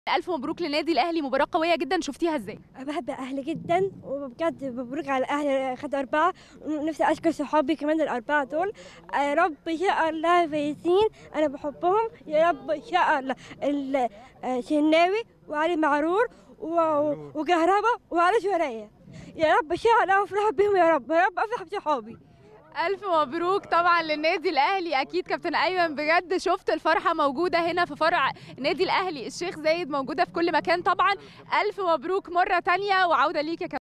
الف مبروك للنادي الاهلي مباراه قويه جدا شفتيها ازاي بحب اهلي جدا وبجد مبروك على اهلي خد اربعه نفسي اشكر صحابي كمان الاربعه دول يا رب ان شاء الله فايزين انا بحبهم يا رب ان شاء الله الشناوي وعلي معرور و- وكهربا وعلي شوارية يا رب ان شاء الله افرح بهم يا رب يا رب افرح بصحابي الف مبروك طبعا للنادي الاهلي اكيد كابتن ايمن بجد شفت الفرحه موجوده هنا في فرع النادي الاهلي الشيخ زايد موجوده في كل مكان طبعا الف مبروك مره تانية وعوده ليك يا كابتن